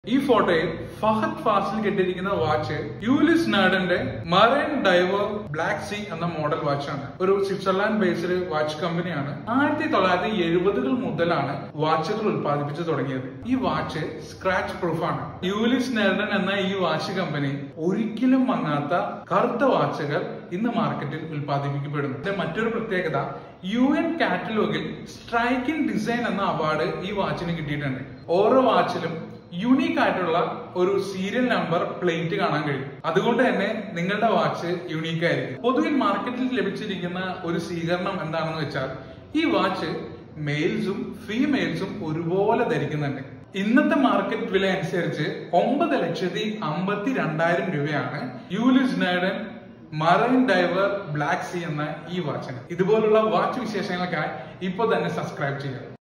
ഈ ഫോട്ടോയിൽ ഫഹദ് ഫാസിൽ കെട്ടിയിരിക്കുന്ന വാച്ച് യൂലിസ് നാഡന്റെ മറൈൻ ഡൈവർ ബ്ലാക്ക് സീ എന്ന മോഡൽ വാച്ചാണ് ഒരു സ്വിറ്റ്സർലാൻഡ് ബേസ്ഡ് വാച്ച് കമ്പനിയാണ് ആയിരത്തി തൊള്ളായിരത്തി എഴുപതുകൾ മുതലാണ് വാച്ചുകൾ ഉത്പാദിപ്പിച്ചു തുടങ്ങിയത് ഈ വാച്ച് സ്ക്രാച്ച് പ്രൂഫ് ആണ് യൂലിസ് നാഡൻ എന്ന ഈ വാച്ച് കമ്പനി ഒരിക്കലും മങ്ങാത്ത കറുത്ത വാച്ചുകൾ ഇന്ന് മാർക്കറ്റിൽ ഉത്പാദിപ്പിക്കപ്പെടുന്നു ഇതിന്റെ മറ്റൊരു പ്രത്യേകത യു എൻ കാറ്റലോഗിൽ സ്ട്രൈക്കിംഗ് ഡിസൈൻ എന്ന അവാർഡ് ഈ വാച്ചിന് കിട്ടിയിട്ടുണ്ട് ഓരോ വാച്ചിലും യുണീക്ക് ആയിട്ടുള്ള ഒരു സീരിയൽ നമ്പർ പ്ലേറ്റ് കാണാൻ കഴിയും അതുകൊണ്ട് തന്നെ നിങ്ങളുടെ വാച്ച് യുണീക്ക് ആയിരിക്കും പൊതുവിൽ മാർക്കറ്റിൽ ലഭിച്ചിരിക്കുന്ന ഒരു സ്വീകരണം എന്താണെന്ന് വെച്ചാൽ ഈ വാച്ച് മെയിൽസും ഫീമെയിൽസും ഒരുപോലെ ധരിക്കുന്നുണ്ട് ഇന്നത്തെ മാർക്കറ്റ് വില അനുസരിച്ച് ഒമ്പത് ലക്ഷത്തി അമ്പത്തി രണ്ടായിരം രൂപയാണ് Ulysse Nardin marine diver black sea എന്ന ഈ വാച്ചിന് ഇതുപോലുള്ള വാച്ച് വിശേഷങ്ങൾക്കായി ഇപ്പോൾ തന്നെ സബ്സ്ക്രൈബ് ചെയ്യുക